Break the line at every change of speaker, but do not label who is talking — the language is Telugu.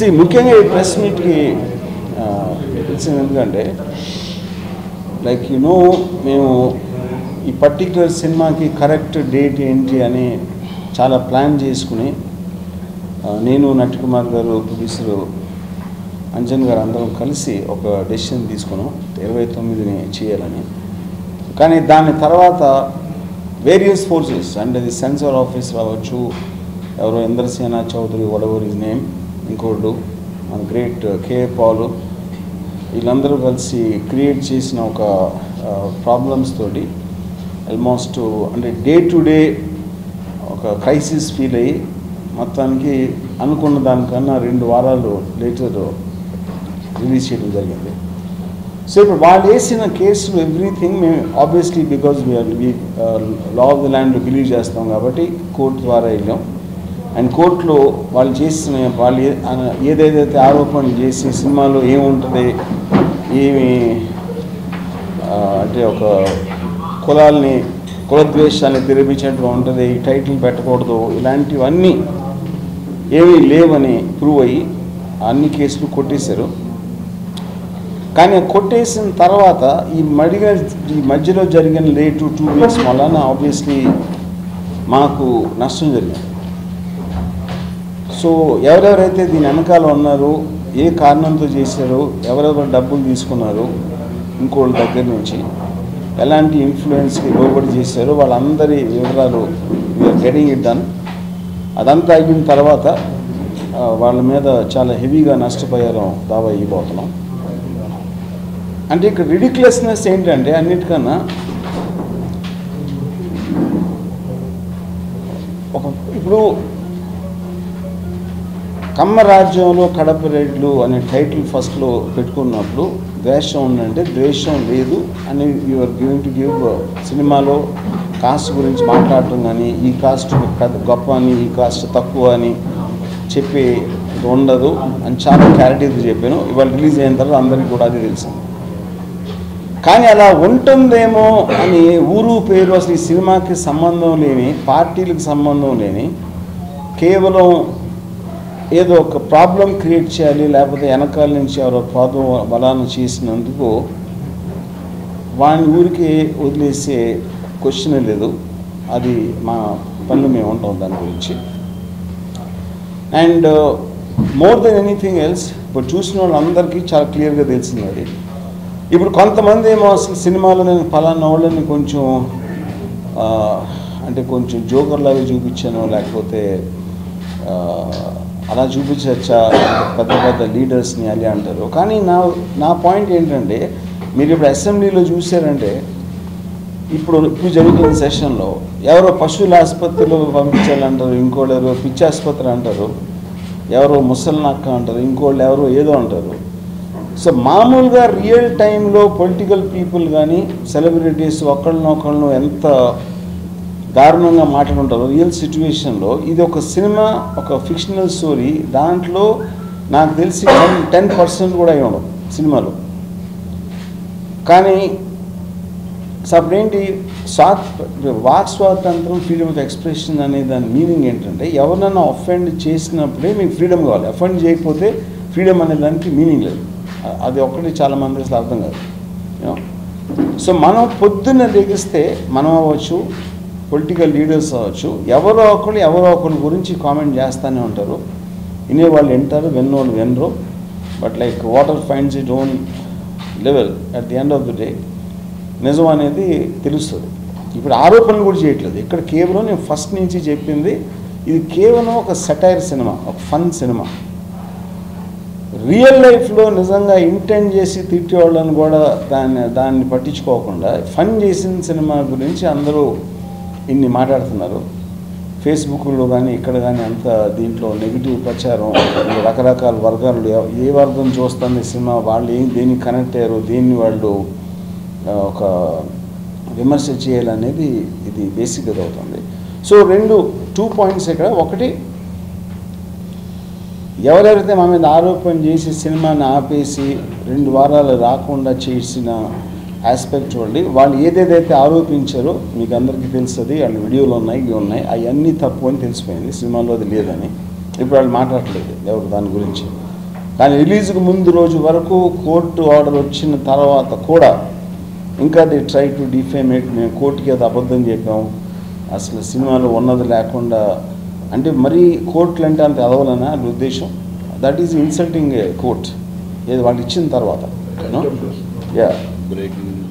సి ముఖ్యంగా ఈ ప్రెస్ మీట్కి తెలిసింది ఎందుకంటే లైక్ యు నో మేము ఈ పర్టిక్యులర్ సినిమాకి కరెక్ట్ డేట్ ఏంటి అని చాలా ప్లాన్ చేసుకుని ఆ, నేను నటికుమార్ గారు ప్రొడ్యూసరు అంజన్ గారు అందరం కలిసి ఒక డెసిషన్ తీసుకున్నాం ఇరవై తొమ్మిదిని చేయాలని కానీ దాని తర్వాత వేరియస్ ఫోర్సెస్ అంటే అది సెన్సార్ ఆఫీస్ రావచ్చు ఎవరో Indrasena Chowdary whatever is name ఇంకోళ్ళు మన గ్రేట్ కే పాలు వీళ్ళందరూ కలిసి క్రియేట్ చేసిన ఒక ప్రాబ్లమ్స్ తోటి ఆల్మోస్ట్ అంటే డే టు డే ఒక క్రైసిస్ ఫీల్ అయ్యి మొత్తానికి అనుకున్న దానికన్నా రెండు వారాలు లేటర్ రిలీజ్ చేయడం జరిగింది సో ఇప్పుడు వాళ్ళు వేసిన కేసులు ఎవ్రీథింగ్ మేము obviously because law of the land believe చేస్తాం కాబట్టి కోర్టు ద్వారా వెళ్ళాం అండ్ కోర్టులో వాళ్ళు చేసిన వాళ్ళు ఏ- అన- ఏదేదైతే ఆరోపణలు చేసి సినిమాలో ఏముంటుంది ఏమి ఆ, అంటే ఒక కులాల్ని కులద్వేషాన్ని తెరిపించినట్టుగా ఉంటుంది ఈ టైటిల్ పెట్టకూడదు ఇలాంటివన్నీ ఏమీ లేవని ప్రూవ్ అయ్యి అన్ని కేసులు కొట్టేశారు కానీ కొట్టేసిన తర్వాత ఈ మడిగా ఈ మధ్యలో జరిగిన లేటు టూ వీక్స్ వలన ఆబ్వియస్లీ మాకు నష్టం జరిగింది సో ఎవరెవరైతే దీని వెనకాల ఉన్నారో ఏ కారణంతో చేశారో ఎవరెవరు డబ్బులు తీసుకున్నారు ఇంకోళ్ళ దగ్గర నుంచి ఎలాంటి ఇన్ఫ్లుయెన్స్కి లోబడి చేశారో వాళ్ళందరి వివరాలు వీఆర్ గెటింగ్ ఇట్ డన్ అదంతా అయిన తర్వాత ఆ, వాళ్ళ మీద చాలా హెవీగా నష్టపోయారం దావా ఇవ్వబోతున్నాం అంటే ఇక్కడ రిడిక్యులస్నెస్ ఏంటంటే అన్నిటికన్నా ఒక ఇప్పుడు కమ్మ రాజ్యంలో కడప రెడ్లు అనే టైటిల్ ఫస్ట్లో పెట్టుకున్నప్పుడు ద్వేషం ఉందంటే ద్వేషం లేదు అని యూఆర్ గివింగ్ టు గివ్ సినిమాలో కాస్ట్ గురించి మాట్లాడటం కానీ ఈ కాస్ట్ పెద్ద గొప్ప అని ఈ కాస్ట్ తక్కువ అని చెప్పి ఇది ఉండదు అని చాలా క్లారిటీతో చెప్పాను ఇవాళ రిలీజ్ అయిన తర్వాత అందరికీ కూడా అది తెలిసింది కానీ అలా ఉంటుందేమో అని ఊరు పేరు అసలు ఈ సినిమాకి సంబంధం లేని పార్టీలకు సంబంధం లేని కేవలం ఏదో ఒక ప్రాబ్లం క్రియేట్ చేయాలి లేకపోతే వెనకాల నుంచి ఎవరో ప్రాబ్లం బలాన్ని చేసినందుకు వాని ఊరికి వదిలేసే క్వశ్చన్ లేదు అది మా పనులు మేము ఉంటాం దాని గురించి and more than anything else ఇప్పుడు చూసిన వాళ్ళందరికీ చాలా క్లియర్గా తెలిసింది అది ఇప్పుడు కొంతమంది ఏమో అసలు సినిమాలో నేను పలానా వాళ్ళని కొంచెం ఆ, అంటే కొంచెం జోకర్ లాగా చూపించాను లేకపోతే ఆ, అలా చూపించచ్చా పెద్ద పెద్ద లీడర్స్ని అది అంటారు కానీ నా నా పాయింట్ ఏంటంటే మీరు ఇప్పుడు అసెంబ్లీలో చూసారంటే ఇప్పుడు ఇప్పుడు జరుగుతున్న సెషన్లో ఎవరో పశువుల ఆసుపత్రిలో పంపించాలంటారు ఇంకోళ్ళు ఎవరో పిచ్చి ఆసుపత్రి అంటారు ఎవరో ముసలినక్క అంటారు ఇంకోళ్ళు ఎవరో ఏదో అంటారు సో మామూలుగా రియల్ టైంలో పొలిటికల్ పీపుల్ కానీ సెలబ్రిటీస్ ఒకళ్ళనొకళ్ళను ఎంత దారుణంగా మాట్లాడుంటారు రియల్ సిచ్యువేషన్లో ఇది ఒక సినిమా ఒక ఫిక్షనల్ స్టోరీ దాంట్లో నాకు తెలిసి టెన్ టెన్ పర్సెంట్ కూడా అయి ఉండవు సినిమాలో కానీ సో అప్పుడేంటి స్వాత్ వాక్ స్వాతంత్రం ఫ్రీడమ్ ఆఫ్ ఎక్స్ప్రెషన్ అనే దాని మీనింగ్ ఏంటంటే ఎవరినైనా అఫెండ్ చేసినప్పుడే మీకు ఫ్రీడమ్ కావాలి అఫెండ్ చేయకపోతే ఫ్రీడమ్ అనే దానికి మీనింగ్ లేదు అ- అది ఒక్కటి చాలా మంది అసలు అర్థం కాదు యూనో సో మనం పొద్దున్న లెగిస్తే మనం అవ్వచ్చు పొలిటికల్ లీడర్స్ అవ్వచ్చు ఎవరో ఒకరు ఎవరో ఒకరి గురించి కామెంట్ చేస్తూనే ఉంటారు వినేవాళ్ళు వింటారు విన్నోళ్ళు వినరు but like water finds it own level at the end of the day నిజం అనేది తెలుస్తుంది ఇప్పుడు ఆరోపణలు కూడా చేయట్లేదు ఇక్కడ కేవలం నేను ఫస్ట్ నుంచి చెప్పింది ఇది కేవలం ఒక సెటైర్ సినిమా ఒక ఫన్ సినిమా రియల్ లైఫ్లో నిజంగా ఇంటెండ్ చేసి తిట్టేవాళ్ళని కూడా దాన్ని దాన్ని పట్టించుకోకుండా ఫన్ చేసిన సినిమా గురించి అందరూ ఇన్ని మాట్లాడుతున్నారు ఫేస్బుక్లో కానీ ఇక్కడ కానీ అంత దీంట్లో నెగిటివ్ ప్రచారం ఈ రకరకాల వర్గాలు ఎవ- ఏ వర్గం చూస్తుంది సినిమా వాళ్ళు ఏం దేనికి కనెక్ట్ అయ్యారు దేన్ని వాళ్ళు ఆ, ఒక విమర్శ చేయాలనేది ఇది బేసిక్గా అవుతుంది సో రెండు టూ పాయింట్స్ ఇక్కడ ఒకటి ఎవరెవరైతే మా మీద ఆరోపణ చేసి సినిమాని ఆపేసి రెండు వారాలు రాకుండా చేసిన ఆస్పెక్ట్ చూడండి వాళ్ళు ఏదేదైతే ఆరోపించారో మీకు అందరికీ తెలుస్తుంది వాళ్ళ వీడియోలు ఉన్నాయి ఇవి ఉన్నాయి అవన్నీ తప్పు అని తెలిసిపోయింది సినిమాలో అది లేదని ఇప్పుడు వాళ్ళు మాట్లాడట్లేదు ఎవరు దాని గురించి కానీ రిలీజ్కి ముందు రోజు వరకు కోర్టు ఆర్డర్ వచ్చిన తర్వాత కూడా ఇంకా ది ట్రై టు డిఫేమేట్ మేము కోర్టుకి అది అబద్ధం చెప్పాం అసలు సినిమాలో ఉన్నది లేకుండా అంటే మరీ కోర్టులు అంటే అంత ఎదవలనా అది ఉద్దేశం దట్ ఈజ్ ఇన్సల్టింగ్ కోర్ట్ ఏది వాళ్ళు ఇచ్చిన తర్వాత యా
బ్రేకింగ్